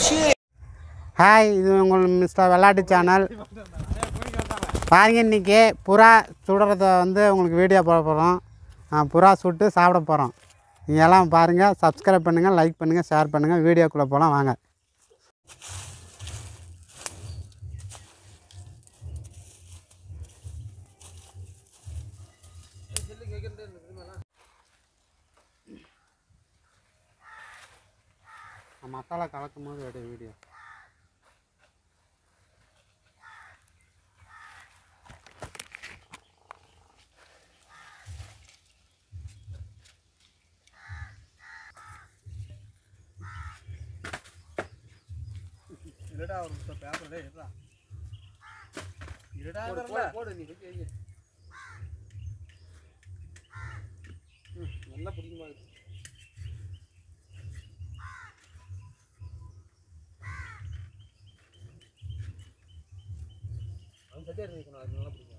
Hi இது உங்கள் mister விளாட்டு சேனல் பாருங்க இன்றைக்கி புறா சுடுறத வந்து உங்களுக்கு வீடியோ போட போகிறோம் புறா சுட்டு சாப்பிட போகிறோம் நீங்கள் எல்லாம் பாருங்கள் சப்ஸ்கிரைப் பண்ணுங்கள் லைக் பண்ணுங்கள் ஷேர் பண்ணுங்கள் வீடியோக்குள்ளே போகலாம் வாங்க மசாலா கலக்கும் போது எடு வீடியோ இருடா ஒரு பேப்பர் டே இருடா இருடா போடு, போடு நீ வச்சு வைங்க ம், நல்லா பிடிக்குமா இருக்கு அவன் சட்டியாக இருக்கணும் அது நல்லா பிடிக்கும்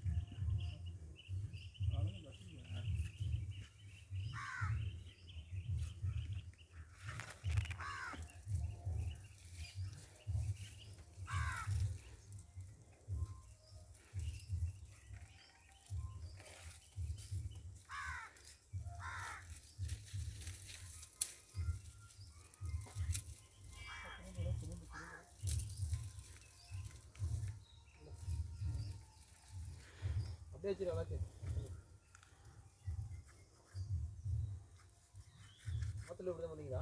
அப்படியே வச்சிரு எல்லாத்தையும் ஆற்றுல இப்படி தான் பண்ணீங்களா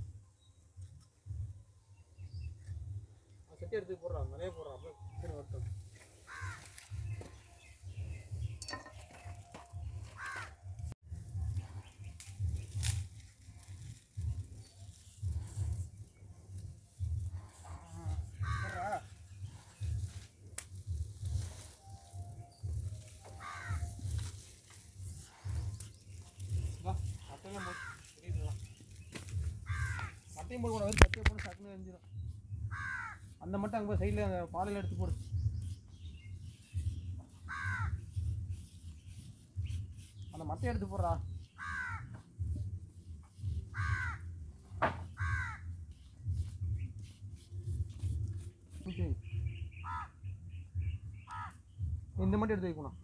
செட்டி எடுத்து போடுறான் நிறைய போடுறான் அப்படியே சிக்கன் வரட்டும் வா மட்டையெல்லாம் போட்டு வெளியிடலாம் மட்டையும் போட கூடாது சட்டையை போட்டு சட்டுன்னு எரிஞ்சிடும் அந்த மட்டும் அங்கே போய் சைடில் அந்த பாலையில் எடுத்து போடு அந்த மட்டையை எடுத்து போடுறா சரி. இந்த மட்டும் எடுத்து வைக்கணும்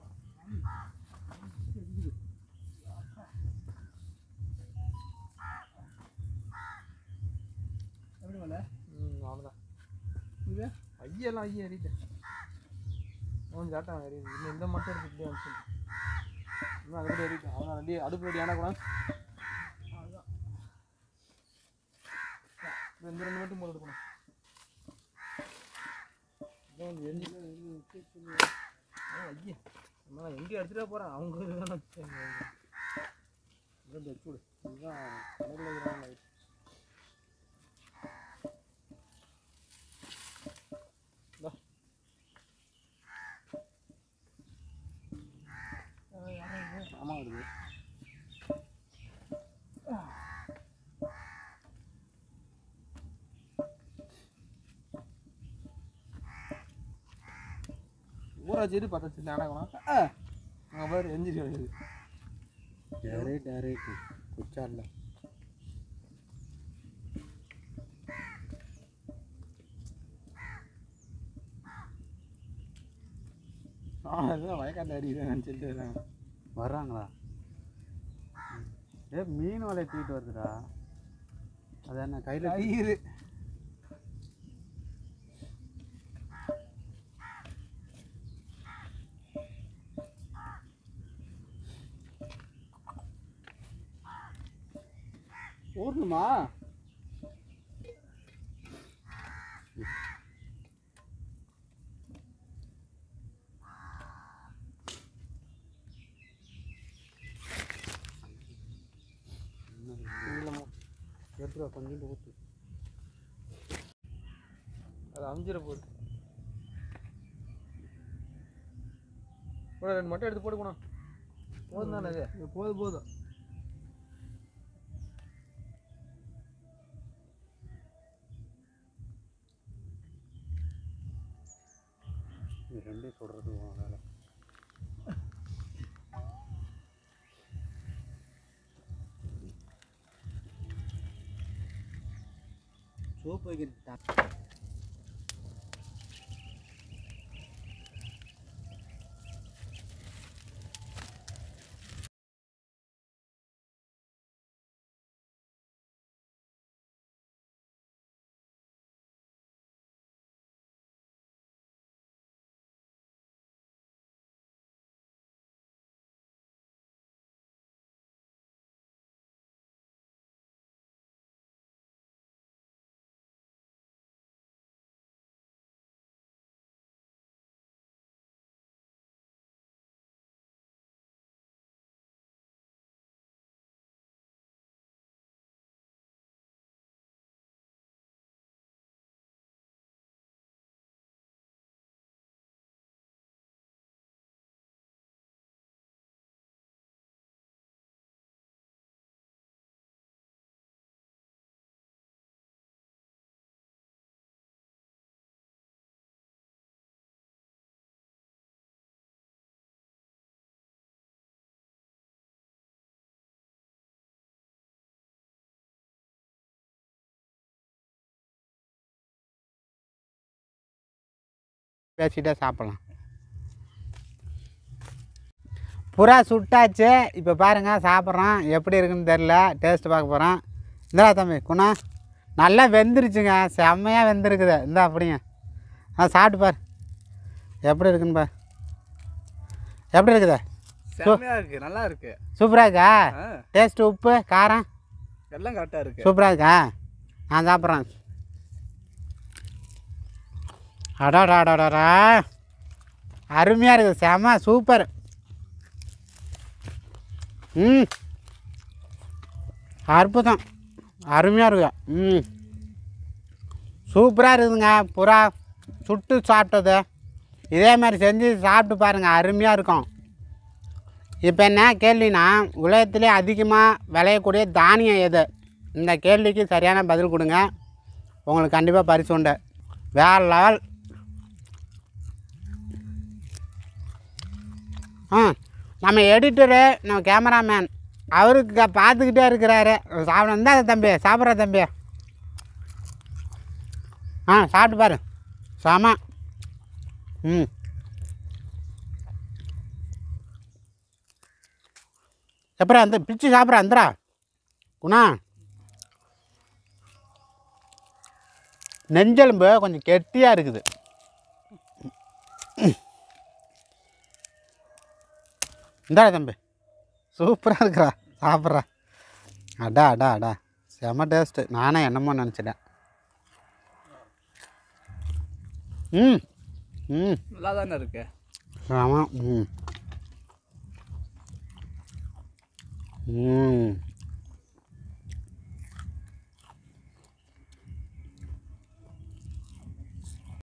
எப்படி வரல ம் அவ்வளோதான் இது ஐயெல்லாம் ஐயா எறிட்டேன் அவன் சாட்டான் எறியுது இன்னும் இந்த மட்டும் இருக்கு இப்படி வந்து இன்னும் அது கூட எறிட்டேன் அவன் ரெடி அடுப்பு ரெடி ஆனால் கூட அதுதான் ரெண்டு ரெண்டு மட்டும் போட்டு எடுக்கணும் இதான் வந்து எரிஞ்சு ஐயா நான் எங்கேயும் எடுத்துகிட்டே போகிறேன் அவங்க இதுதான் வச்சு விடு இதுதான் கடையில் இருக்கிறாங்க ஆமாம் வருது ஊராட்சி பத்தாச்சு நாடகம் அங்கே பாரு எஞ்சி கிடையாது டேரேட் டேரேட் குச்சாரில் ஆ அதுதான் வயக்காட்டு அடிக்கிறேன் நினச்சிட்டு இருக்காங்க வர்றாங்களா ஏ மீன் வலையை தூக்கிட்டு வருதுடா அது என்ன கையில் கயிறு ஓடணுமா இல்லைம்மா எடுத்துருவா கொஞ்சம் ஊற்று அது அஞ்சிர போகுது கூட ரெண்டு மட்டும் எடுத்து போட்டுக்கணும் போதும் தானே அது போதும் போதும் இது ரெண்டையும் சொல்கிறது உன் வேலை சோப்பு சூப் வைக்கிறது பேசிட்டே சாப்பிட்லாம் புறா சுட்டாச்சு இப்போ பாருங்கள் சாப்பிட்றோம் எப்படி இருக்குன்னு தெரில டேஸ்ட் பார்க்க போகிறோம் இந்தா தம்பி குணா நல்லா வெந்துருச்சுங்க செம்மையாக வெந்திருக்குது இந்தா அப்படிங்க ஆ சாப்பிட்டு பார் எப்படி இருக்குன்னு பார் எப்படி இருக்குது செம்மையா இருக்கு நல்லா இருக்கு சூப்பராக இருக்கா ஆ, டேஸ்ட் உப்பு காரம் எல்லாம் கரெக்டா இருக்கு சூப்பராக இருக்கா நான் சாப்பிட்றேன் அடாடாடாடா அருமையாக இருக்குது செம சூப்பர் ம் அற்புதம் அருமையாக இருக்குது ம் சூப்பராக இருக்குதுங்க புறா சுட்டு சாப்பிட்டது இதே மாதிரி செஞ்சு சாப்பிட்டு பாருங்கள் அருமையாக இருக்கும் இப்போ என்ன கேள்வினா உலகத்திலே அதிகமாக விளையக்கூடிய தானியம் எது இந்த கேள்விக்கு சரியான பதில் கொடுங்க உங்களுக்கு கண்டிப்பாக பரிசு உண்டு வேறு லெவல் ஆ நம்ம எடிட்டரு நம்ம கேமராமேன் அவருக்கு க- பார்த்துக்கிட்டே இருக்கிறாரு சாப்பிட இருந்தா தம்பி சாப்பிட்ற தம்பி ஆ சாப்பிட்டு பாரு சாமா ம் எப்பரா அந்த பிச்சு சாப்பிட்ற அந்தரா குணா நெஞ்செலும்பு கொஞ்சம் கெட்டியாக இருக்குது இந்தா தம்பி சூப்பராக இருக்கிறா சாப்பிட்றா அடா அடா அடா செம டேஸ்ட்டு நானே என்னமோ நினச்சிட்டேன் ம் ம் நல்லா தானே இருக்கு செம ம் ம்